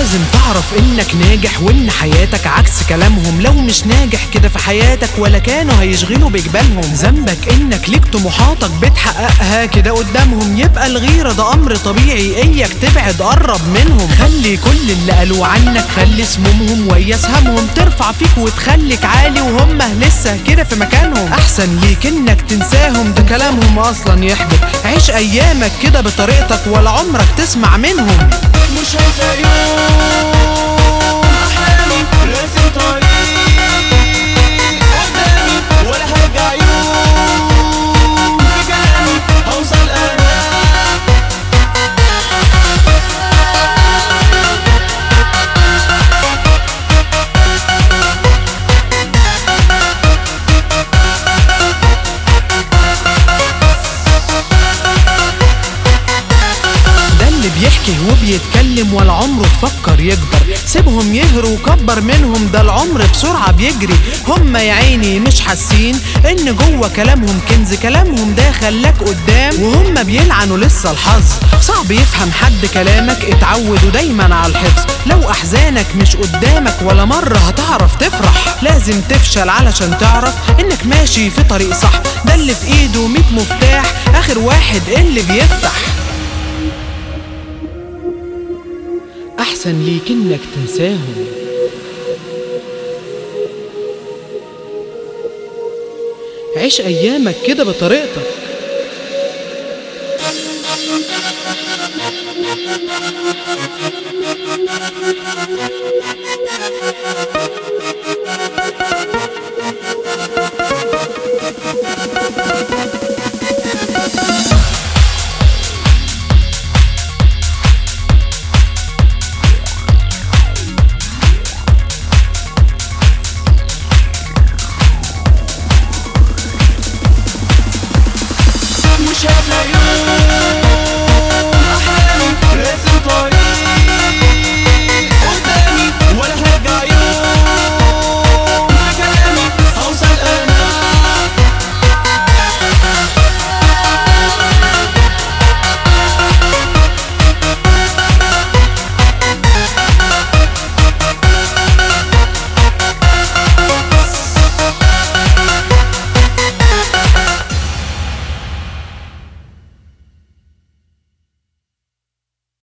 لازم تعرف انك ناجح وان حياتك عكس كلامهم لو مش ناجح كده في حياتك ولا كانوا هيشغلوا بجبالهم ذنبك انك ليك طموحاتك بتحققها كده قدامهم يبقى الغيرة ده امر طبيعي اياك تبعد قرب منهم خلي كل اللي قالوا عنك خلي سمومهم ويا سهمهم ترفع فيك وتخليك عالي وهم لسه كده في مكانهم احسن ليك انك تنساهم ده كلامهم اصلا يحبط عيش ايامك كده بطريقتك ولا عمرك تسمع منهم مش هنسى يوم احلامي راسم طريق قدامي ولا هرجع يوم بكلامي هوصل انا ده اللي بيحكي وبيتكلم ولا عمره تفكر يكبر سيبهم يهروا وكبر منهم ده العمر بسرعة بيجري هم يا عيني مش حاسين ان جوه كلامهم كنز كلامهم ده خلاك قدام وهم بيلعنوا لسه الحظ صعب يفهم حد كلامك اتعودوا دايما على الحفظ لو احزانك مش قدامك ولا مرة هتعرف تفرح لازم تفشل علشان تعرف انك ماشي في طريق صح ده اللي في ايده 100 مفتاح اخر واحد اللي بيفتح أحسن ليك إنك تنساهم عيش أيامك كده بطريقتك Thank you.